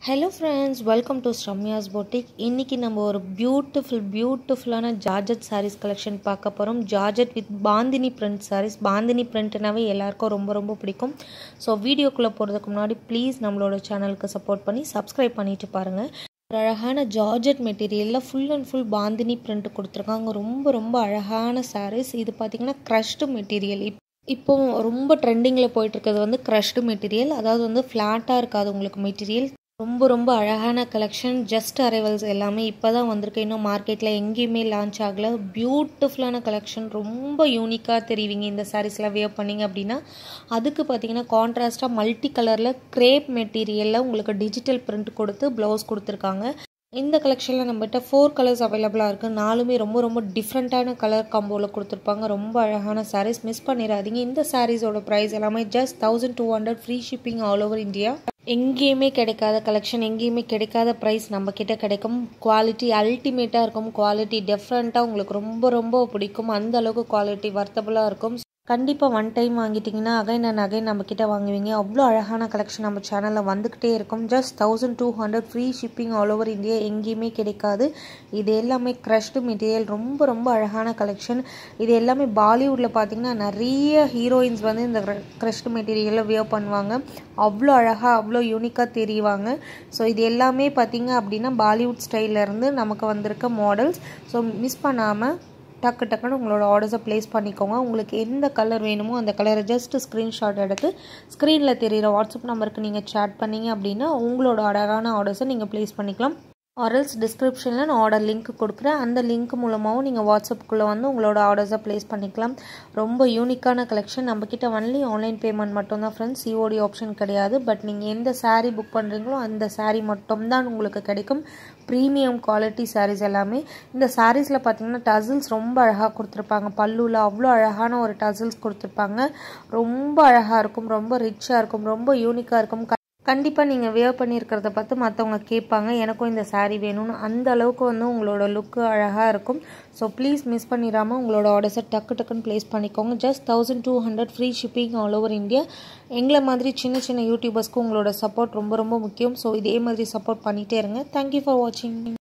hello friends welcome to Sramya's boutique இன்றைக்கி நம்ம ஒரு பியூட்டிஃபுல் பியூட்டிஃபுல்லான ஜார்ஜட் சாரீஸ் கலெக்ஷன் பார்க்க போகிறோம் georgette with bandhani print saris bandhani பிரிண்ட்னாவே எல்லாருக்கும் ரொம்ப ரொம்ப பிடிக்கும் ஸோ வீடியோக்குள்ளே போகிறதுக்கு முன்னாடி ப்ளீஸ் நம்மளோட சேனலுக்கு சப்போர்ட் பண்ணி சப்ஸ்கிரைப் பண்ணிட்டு பாருங்கள் ஒரு அழகான ஜார்ஜட் மெட்டீரியலில் full and full bandhani print கொடுத்துருக்காங்க ரொம்ப ரொம்ப அழகான சாரீஸ் இது பார்த்திங்கன்னா க்ரஷ்டு மெட்டீரியல் இப் இப்போ ரொம்ப ட்ரெண்டிங்கில் போயிட்டுருக்கிறது வந்து க்ரஷ்டு மெட்டீரியல் அதாவது வந்து ஃப்ளாட்டாக இருக்காது உங்களுக்கு மெட்டீரியல் ரொம்ப ரொம்ப அழகான கலெக்ஷன் ஜஸ்ட் அரைவல்ஸ் எல்லாமே இப்போ தான் வந்திருக்கு இன்னும் மார்க்கெட்டில் எங்கேயுமே லான்ச் ஆகலை பியூட்டிஃபுல்லான கலெக்ஷன் ரொம்ப யூனிக்காக தெரிவிங்க இந்த சாரீஸ்லாம் வியர் பண்ணிங்க அப்படின்னா அதுக்கு பார்த்தீங்கன்னா கான்ட்ராஸ்ட்டாக மல்டி கலரில் க்ரேப் மெட்டீரியலில் உங்களுக்கு டிஜிட்டல் பிரிண்ட் கொடுத்து ப்ளவுஸ் கொடுத்துருக்காங்க இந்த கலெக்ஷனில் நம்மகிட்ட ஃபோர் கலர்ஸ் அவைலபிளாக இருக்குது நாலுமே ரொம்ப ரொம்ப டிஃப்ரெண்ட்டான கலர் காம்போவில் கொடுத்துருப்பாங்க ரொம்ப அழகான சாரீஸ் மிஸ் பண்ணிடாதீங்க இந்த சாரீஸோட ப்ரைஸ் எல்லாமே just thousand two hundred free shipping all over India எங்கேயுமே கிடைக்காத கலெக்ஷன் எங்கேயுமே கிடைக்காத ப்ரைஸ் நம்மக்கிட்ட கிடைக்கும் குவாலிட்டி அல்டிமேட்டாக இருக்கும் குவாலிட்டி டிஃப்ரெண்ட்டாக உங்களுக்கு ரொம்ப ரொம்ப பிடிக்கும் அந்த அளவுக்கு குவாலிட்டி வர்த்தபுளாக இருக்கும் கண்டிப்பாக ஒன் டைம் வாங்கிட்டிங்கன்னா அகைன் அண்ட் அகைன் நம்மக்கிட்ட வாங்குவீங்க அவ்வளோ அழகான கலெக்ஷன் நம்ம சேனலில் வந்துக்கிட்டே இருக்கும் just thousand two hundred free shipping all over India எங்கேயுமே கிடைக்காது இது எல்லாமே க்ரஷ்டு மெட்டீரியல் ரொம்ப ரொம்ப அழகான கலெக்ஷன் இது எல்லாமே பாலிவுட்டில் பார்த்திங்கன்னா நிறைய ஹீரோயின்ஸ் வந்து இந்த க்ரஷ்டு மெட்டீரியலில் வியர் பண்ணுவாங்க அவ்வளோ அழகாக அவ்வளோ யூனிக்காக தெரிவாங்க ஸோ இது எல்லாமே பார்த்திங்க அப்படின்னா பாலிவுட் ஸ்டைலேருந்து நமக்கு வந்திருக்க மாடல்ஸ் ஸோ மிஸ் பண்ணாமல் டக்கு டக்குன்னு உங்களோட ஆர்டர்ஸை ப்ளேஸ் பண்ணிக்கோங்க உங்களுக்கு எந்த கலர் வேணுமோ அந்த கலரை ஜஸ்ட் ஸ்க்ரீன்ஷாட் எடுத்து ஸ்க்ரீனில் தெரிகிற வாட்ஸ்அப் நம்பருக்கு நீங்கள் சேட் பண்ணிங்க அப்படின்னா உங்களோட அழகான ஆர்டர்ஸை நீங்கள் ப்ளேஸ் பண்ணிக்கலாம் ஆர்எல்ஸ் டிஸ்கிரிப்ஷனில் நான் ஆர்டர் லிங்க் கொடுக்குறேன் அந்த லிங்க் மூலமாகவும் நீங்கள் வாட்ஸ்அப்புக்குள்ளே வந்து உங்களோட ஆர்டர்ஸை ப்ளேஸ் பண்ணிக்கலாம் ரொம்ப யூனிக்கான கலெக்ஷன் நம்மக்கிட்ட ஒன்லி ஆன்லைன் பேமெண்ட் மட்டும்தான் ஃப்ரெண்ட்ஸ் சிஓடி ஆப்ஷன் கிடையாது பட் நீங்கள் எந்த சாரீ புக் பண்ணுறீங்களோ அந்த சாரீ மட்டும்தான் உங்களுக்கு கிடைக்கும் ப்ரீமியம் குவாலிட்டி சாரீஸ் எல்லாமே இந்த சாரீஸில் பார்த்தீங்கன்னா டசில்ஸ் ரொம்ப அழகாக கொடுத்துருப்பாங்க பல்லுவில் அவ்வளோ அழகான ஒரு டசில்ஸ் கொடுத்துருப்பாங்க ரொம்ப அழகாக இருக்கும் ரொம்ப ரிச்சாக இருக்கும் ரொம்ப யூனிக்காக இருக்கும் கண்டிப்பாக நீங்கள் வியர் பண்ணியிருக்கிறத பார்த்து மற்றவங்க கேட்பாங்க எனக்கும் இந்த சாரீ வேணும்னு அந்த அளவுக்கு வந்து உங்களோட லுக்கு அழகாக இருக்கும் ஸோ ப்ளீஸ் மிஸ் பண்ணிடாமல் உங்களோட ஆர்டர்ஸை டக்கு டக்குன்னு ப்ளேஸ் பண்ணிக்கோங்க just thousand two hundred free shipping all over India எங்களை மாதிரி சின்ன சின்ன யூடியூபர்ஸ்க்கு உங்களோட சப்போர்ட் ரொம்ப ரொம்ப முக்கியம் ஸோ இதே மாதிரி சப்போர்ட் பண்ணிகிட்டே இருங்க தேங்க்யூ ஃபார் வாட்சிங்